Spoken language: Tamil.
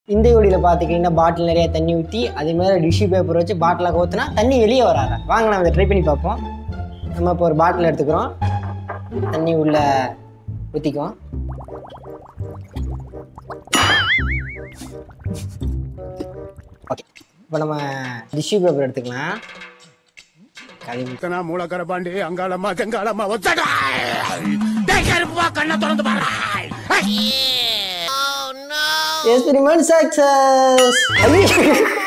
இந்த வீடியோவில் பார்த்துக்கிட்டிங்கன்னா பாட்டில் நிறைய தண்ணி ஊற்றி அதே மாதிரி டிஷ்யூ பேப்பர் வச்சு பாட்டிலாக ஊற்றினா தண்ணி வெளியே வராதா வாங்க நம்ம இதை ட்ரை பண்ணி பார்ப்போம் நம்ம இப்போ ஒரு பாட்டில் எடுத்துக்கிறோம் தண்ணி உள்ள ஊற்றிக்குவோம் ஓகே இப்போ நம்ம டிஷ்யூ பேப்பர் எடுத்துக்கலாம் கழுவி இத்தனா மூலக்கர பாண்டி அங்காளம்மா தெங்காளம்மா ஒத்தடா கருப்பா கண்ணை திறந்து பாரு Experiment success!